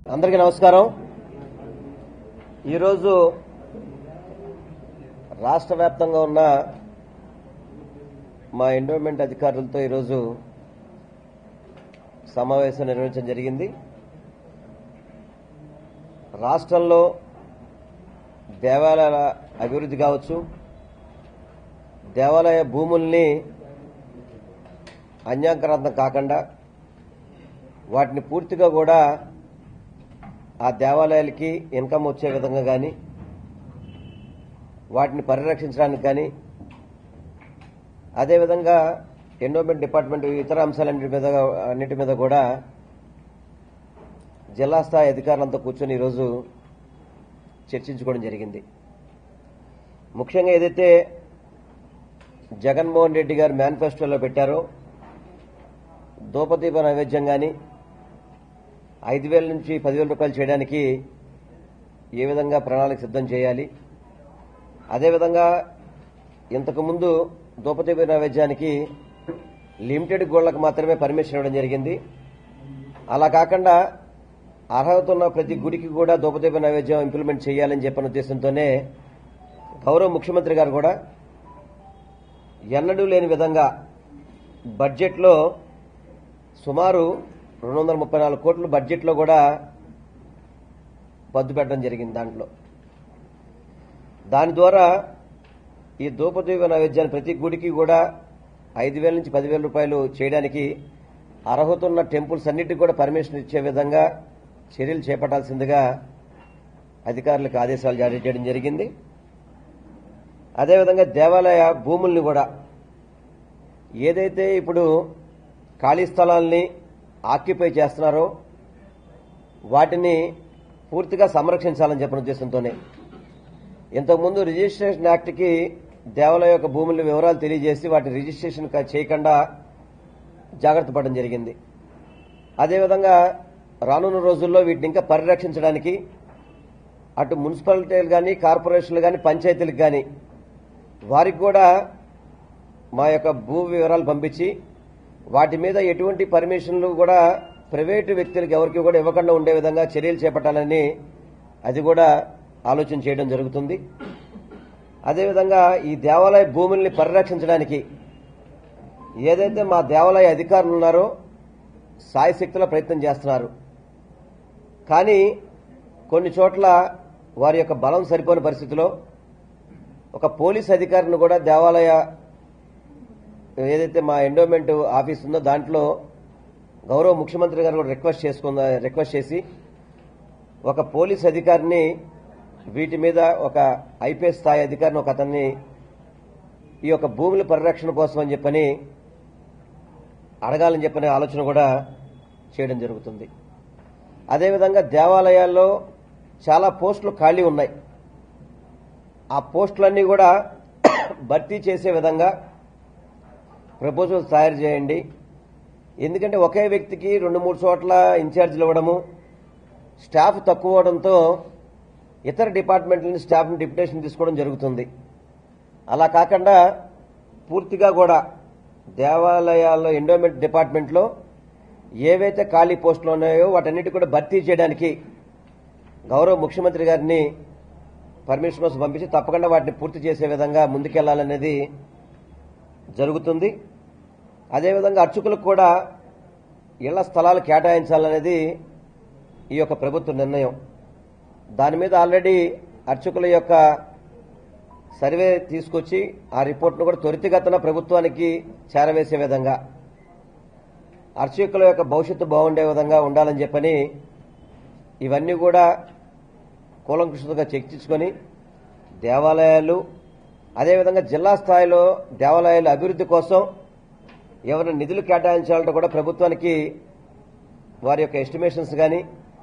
అందరికీ నమస్కారం ఈరోజు రాష్ట్ర వ్యాప్తంగా ఉన్న మా ఎండోమెంట్ అధికారులతో ఈరోజు సమావేశం నిర్వహించడం జరిగింది రాష్ట్రంలో దేవాలయాల అభివృద్ధి కావచ్చు దేవాలయ భూముల్ని అన్యాంకరాంతం కాకుండా వాటిని పూర్తిగా కూడా ఆ దేవాలయాలకి ఇన్కమ్ వచ్చే విధంగా కానీ వాటిని పరిరక్షించడానికి కానీ అదేవిధంగా ఎండోమెంట్ డిపార్ట్మెంట్ ఇతర అంశాలన్నిటి మీద అన్నిటి మీద కూడా జిల్లా స్థాయి అధికారులంతా కూర్చొని ఈరోజు చర్చించుకోవడం జరిగింది ముఖ్యంగా ఏదైతే జగన్మోహన్ రెడ్డి గారు మేనిఫెస్టోలో పెట్టారో దూపదీప నైవేద్యం కానీ ఐదు వేల నుంచి పదివేల రూపాయలు చేయడానికి ఏ విధంగా ప్రణాళిక సిద్ధం చేయాలి అదేవిధంగా ఇంతకుముందు దూపదీప నైవేద్యానికి లిమిటెడ్ గోళ్లకు మాత్రమే పర్మిషన్ ఇవ్వడం జరిగింది అలా కాకుండా అర్హత ఉన్న ప్రతి గుడికి కూడా దూపదీప నైవేద్యం ఇంప్లిమెంట్ చేయాలని చెప్పిన ఉద్దేశంతోనే గౌరవ ముఖ్యమంత్రి గారు కూడా ఎన్నడూ లేని విధంగా బడ్జెట్లో సుమారు రెండు వందల ముప్పై నాలుగు కోట్ల బడ్జెట్లో కూడా పద్దు పెట్టడం జరిగింది దాంట్లో దాని ద్వారా ఈ దూపదీప నైవేద్యాన్ని ప్రతి గుడికి కూడా ఐదు వేల నుంచి పదివేల రూపాయలు చేయడానికి అర్హత ఉన్న టెంపుల్స్ అన్నిటికీ కూడా పర్మిషన్ ఇచ్చే విధంగా చర్యలు చేపట్టాల్సిందిగా అధికారులకు ఆదేశాలు జారీ చేయడం జరిగింది అదేవిధంగా దేవాలయ భూముల్ని కూడా ఏదైతే ఇప్పుడు ఖాళీ స్థలాల్ని ఆక్యుపై చేస్తున్నారో వాటిని పూర్తిగా సంరక్షించాలని చెప్పిన ఉద్దేశంతోనే ఇంతకుముందు రిజిస్ట్రేషన్ యాక్ట్కి దేవాలయ యొక్క భూముల వివరాలు తెలియజేసి వాటి రిజిస్ట్రేషన్ క- చేయకుండా జాగ్రత్త పడడం జరిగింది అదేవిధంగా రానున్న రోజుల్లో వీటిని ఇంకా పరిరక్షించడానికి అటు మున్సిపాలిటీలు కానీ కార్పొరేషన్లు కానీ పంచాయతీలకు కానీ వారికి కూడా మా యొక్క భూ వివరాలు పంపించి వాటి మీద ఎటువంటి పర్మిషన్లు కూడా ప్రైవేటు వ్యక్తులకు ఎవరికి కూడా ఇవ్వకుండా ఉండే విధంగా చర్యలు చేపట్టాలని అది కూడా ఆలోచన చేయడం జరుగుతుంది అదేవిధంగా ఈ దేవాలయ భూముల్ని పరిరక్షించడానికి ఏదైతే మా దేవాలయ అధికారులు ఉన్నారో సాయశక్తుల ప్రయత్నం చేస్తున్నారు కానీ కొన్ని చోట్ల వారి యొక్క బలం సరిపోని పరిస్థితిలో ఒక పోలీస్ అధికారిని కూడా దేవాలయ ఏదైతే మా ఎండోమెంట్ ఆఫీస్ ఉందో దాంట్లో గౌరవ ముఖ్యమంత్రి గారు కూడా రిక్వెస్ట్ చేసుకున్న రిక్వెస్ట్ చేసి ఒక పోలీస్ అధికారిని వీటి మీద ఒక ఐపీఎస్ స్థాయి అధికారిని ఒక అతన్ని ఈ యొక్క భూముల పరిరక్షణ కోసం అని చెప్పని అడగాలని చెప్పనే ఆలోచన కూడా చేయడం జరుగుతుంది అదేవిధంగా దేవాలయాల్లో చాలా పోస్టులు ఖాళీ ఉన్నాయి ఆ పోస్టులన్నీ కూడా భర్తీ చేసే విధంగా ప్రపోజల్స్ తయారు చేయండి ఎందుకంటే ఒకే వ్యక్తికి రెండు మూడు చోట్ల ఇన్ఛార్జీలు ఇవ్వడము స్టాఫ్ తక్కువ అవడంతో ఇతర డిపార్ట్మెంట్ల నుంచి స్టాఫ్ని డిప్యుటేషన్ తీసుకోవడం జరుగుతుంది అలా కాకుండా పూర్తిగా కూడా దేవాలయాల్లో ఎండోమెంట్ డిపార్ట్మెంట్లో ఏవైతే ఖాళీ పోస్టులు ఉన్నాయో వాటన్నిటి కూడా భర్తీ చేయడానికి గౌరవ ముఖ్యమంత్రి గారిని పర్మిషన్ కోసం పంపించి తప్పకుండా వాటిని పూర్తి చేసే విధంగా ముందుకెళ్లాలనేది జరుగుతుంది అదేవిధంగా అర్చకులకు కూడా ఇళ్ల స్థలాలు కేటాయించాలనేది ఈ యొక్క ప్రభుత్వ నిర్ణయం దాని మీద ఆల్రెడీ అర్చకుల యొక్క సర్వే తీసుకొచ్చి ఆ రిపోర్ట్ను కూడా త్వరితగతిన ప్రభుత్వానికి చేరవేసే విధంగా అర్చకుల యొక్క భవిష్యత్తు బాగుండే విధంగా ఉండాలని చెప్పని ఇవన్నీ కూడా కూలంకుషంగా చర్చించుకొని దేవాలయాలు అదేవిధంగా జిల్లా స్థాయిలో దేవాలయాల అభివృద్ధి కోసం ఎవరైనా నిధులు కేటాయించాలంటే కూడా ప్రభుత్వానికి వారి యొక్క ఎస్టిమేషన్స్ కానీ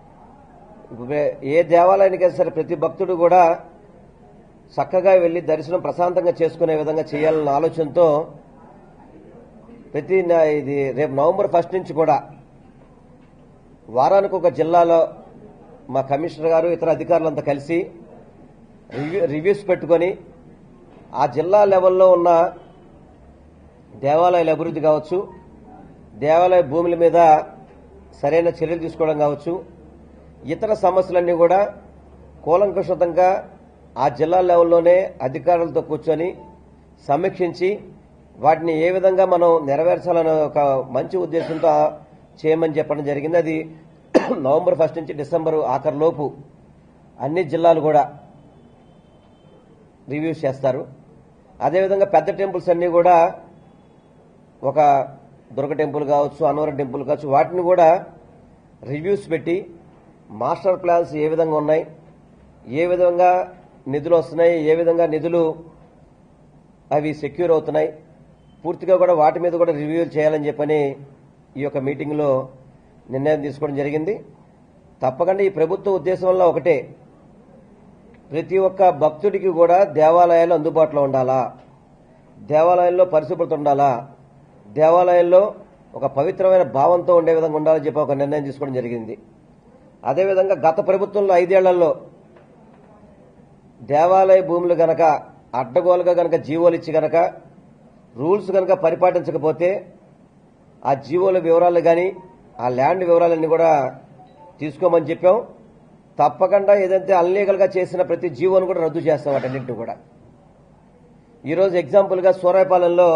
ఏ దేవాలయానికైనా సరే ప్రతి భక్తుడు కూడా చక్కగా వెళ్లి దర్శనం ప్రశాంతంగా చేసుకునే విధంగా చేయాలన్న ఆలోచనతో ప్రతి న- ఇది రేపు నవంబర్ ఫస్ట్ నుంచి కూడా వారానికి ఒక జిల్లాలో మా కమిషనర్ గారు ఇతర అధికారులంతా కలిసి రివ్యూ- రివ్యూస్ పెట్టుకొని ఆ జిల్లా లెవెల్లో ఉన్న దేవాలయాల అభివృద్ధి కావచ్చు దేవాలయ భూముల మీద సరైన చర్యలు తీసుకోవడం కావచ్చు ఇతర సమస్యలన్నీ కూడా కూలంకషితంగా ఆ జిల్లా లెవెల్లోనే అధికారులతో కూర్చొని సమీక్షించి వాటిని ఏ విధంగా మనం నెరవేర్చాలనే ఒక మంచి ఉద్దేశంతో చేయమని చెప్పడం జరిగింది అది నవంబర్ ఫస్ట్ నుంచి డిసెంబర్ ఆఖరి లోపు అన్ని జిల్లాలు కూడా రివ్యూస్ చేస్తారు అదేవిధంగా పెద్ద టెంపుల్స్ అన్నీ కూడా ఒక దుర్గ టెంపుల్ కావచ్చు అన్నవరం టెంపుల్ కావచ్చు వాటిని కూడా రివ్యూస్ పెట్టి మాస్టర్ ప్లాన్స్ ఏ విధంగా ఉన్నాయి ఏ విధంగా నిధులు వస్తున్నాయి ఏ విధంగా నిధులు అవి సెక్యూర్ అవుతున్నాయి పూర్తిగా కూడా వాటి మీద కూడా రివ్యూ చేయాలని చెప్పని ఈ యొక్క మీటింగ్లో నిర్ణయం తీసుకోవడం జరిగింది తప్పకుండా ఈ ప్రభుత్వ ఉద్దేశం వల్ల ఒకటే ప్రతి ఒక్క భక్తుడికి కూడా దేవాలయాలు అందుబాటులో ఉండాలా దేవాలయంలో పరిశుభ్రత ఉండాలా దేవాలయంలో ఒక పవిత్రమైన భావంతో ఉండే విధంగా ఉండాలని చెప్పి ఒక నిర్ణయం తీసుకోవడం జరిగింది అదేవిధంగా గత ప్రభుత్వంలో ఐదేళ్లలో దేవాలయ భూములు గనక అడ్డగోలుగా గనక జీవోలు ఇచ్చి గనక రూల్స్ గనక పరిపాటించకపోతే ఆ జీవోల వివరాలు కానీ ఆ ల్యాండ్ వివరాలన్నీ కూడా తీసుకోమని చెప్పాం తప్పకుండా ఏదైతే అన్లీగల్గా చేసిన ప్రతి జీవోను కూడా రద్దు చేస్తాం వాటన్నింటినీ కూడా ఈరోజు ఎగ్జాంపుల్గా సూరాయపాలెంలో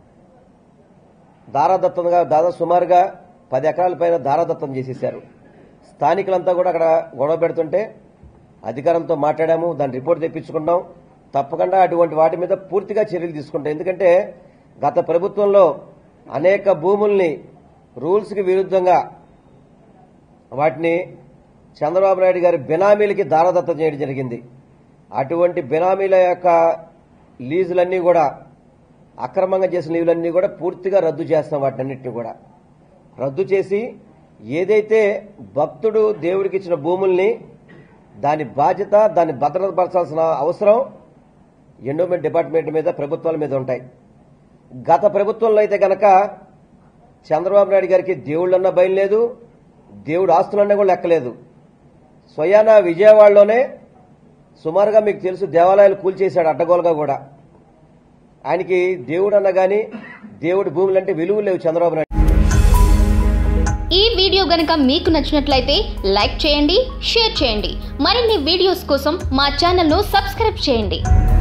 దారాదత్తంగా దాదాపు సుమారుగా పది ఎకరాల పైన దారాదత్తం చేసేశారు స్థానికులంతా కూడా అక్కడ గొడవ పెడుతుంటే అధికారులతో మాట్లాడాము దాని రిపోర్ట్ తెప్పించుకున్నాం తప్పకుండా అటువంటి వాటి మీద పూర్తిగా చర్యలు తీసుకుంటాం ఎందుకంటే గత ప్రభుత్వంలో అనేక భూముల్ని రూల్స్కి విరుద్ధంగా వాటిని చంద్రబాబు నాయుడు గారి బినామీలకి దారదత్తం చేయడం జరిగింది అటువంటి బినామీల యొక్క లీజులన్నీ కూడా అక్రమంగా చేసిన లీజులన్నీ కూడా పూర్తిగా రద్దు చేస్తాం వాటినన్నింటినీ కూడా రద్దు చేసి ఏదైతే భక్తుడు దేవుడికి ఇచ్చిన భూముల్ని దాని బాధ్యత దాన్ని భద్రతపరచాల్సిన అవసరం ఎండోమెంట్ డిపార్ట్మెంట్ మీద ప్రభుత్వాల మీద ఉంటాయి గత ప్రభుత్వంలో అయితే గనక చంద్రబాబు నాయుడు గారికి దేవుళ్ళన్న భయం లేదు దేవుడు ఆస్తులన్నా కూడా లెక్కలేదు స్వయాన విజయవాడలోనే సుమారుగా మీకు తెలుసు దేవాలయాలు కూల్చేశాడు అడ్డగోలుగా కూడా ఆయనకి దేవుడు అన్న గాని దేవుడి భూములంటే విలువ లేవు చంద్రబాబు నాయుడు ఈ వీడియో గనక మీకు నచ్చినట్లయితే లైక్ చేయండి షేర్ చేయండి మరిన్ని వీడియోస్ కోసం మా ఛానల్ను సబ్స్క్రైబ్ చేయండి